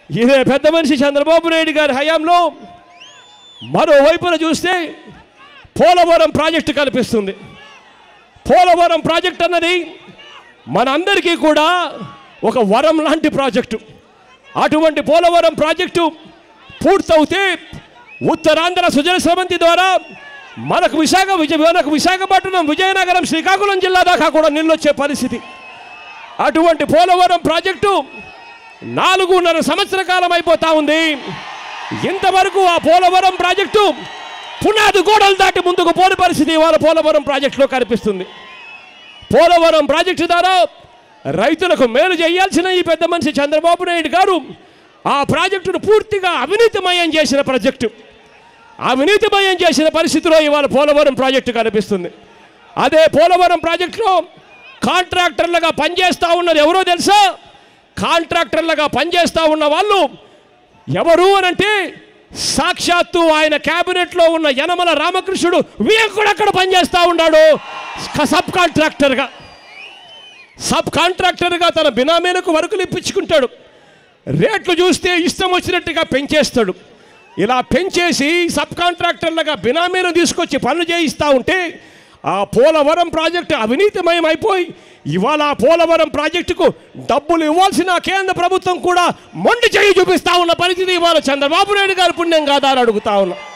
ఇదే పెద్ద మనిషి చంద్రబాబు నాయుడు గారి హయాంలో మరోవైపున చూస్తే పోలవరం ప్రాజెక్టు కనిపిస్తుంది పోలవరం ప్రాజెక్ట్ అన్నది మనందరికీ కూడా ఒక వరం లాంటి ప్రాజెక్టు అటువంటి పోలవరం ప్రాజెక్టు పూర్తవుతే ఉత్తరాంధ్ర సుజల సమంతి ద్వారా మనకు విశాఖ విజయ మనకు విశాఖపట్నం విజయనగరం శ్రీకాకుళం జిల్లా దాకా కూడా నీళ్ళు వచ్చే పరిస్థితి అటువంటి పోలవరం ప్రాజెక్టు నాలుగున్నర సంవత్సర కాలం అయిపోతా ఉంది ఇంతవరకు ఆ పోలవరం ప్రాజెక్టు పునాది గోడలు దాటి ముందుకు పోని పరిస్థితి ఇవాళ పోలవరం ప్రాజెక్టులో కనిపిస్తుంది పోలవరం ప్రాజెక్టు ద్వారా రైతులకు మేలు చేయాల్సిన ఈ పెద్ద మనిషి చంద్రబాబు నాయుడు గారు ఆ ప్రాజెక్టును పూర్తిగా అవినీతిమయం చేసిన ప్రాజెక్టు అవినీతిమయం చేసిన పరిస్థితిలో ఇవాళ పోలవరం ప్రాజెక్టు కనిపిస్తుంది అదే పోలవరం ప్రాజెక్టులో కాంట్రాక్టర్లుగా పనిచేస్తూ ఉన్నది ఎవరో తెలుసా కాంట్రాక్టర్లుగా పనిచేస్తూ ఉన్న వాళ్ళు ఎవరు అనంటే సాక్షాత్తు ఆయన క్యాబినెట్లో ఉన్న యనమల రామకృష్ణుడు వీయం కూడా అక్కడ పనిచేస్తూ ఉన్నాడు సబ్ కాంట్రాక్టర్గా సబ్ కాంట్రాక్టర్గా తన బినామీలకు వరకులు ఇప్పించుకుంటాడు రేట్లు చూస్తే ఇష్టం వచ్చినట్టుగా పెంచేస్తాడు ఇలా పెంచేసి సబ్ కాంట్రాక్టర్లుగా బినామీలను తీసుకొచ్చి పనులు చేయిస్తూ ఉంటే ఆ పోలవరం ప్రాజెక్టు అవినీతిమయం అయిపోయి ఇవాళ ఆ పోలవరం ప్రాజెక్టుకు డబ్బులు ఇవ్వాల్సిన కేంద్ర ప్రభుత్వం కూడా మొండి చేయి చూపిస్తా ఉన్న పరిస్థితి ఇవాళ చంద్రబాబు నాయుడు గారి పుణ్యం కాదా అని అడుగుతా ఉన్నా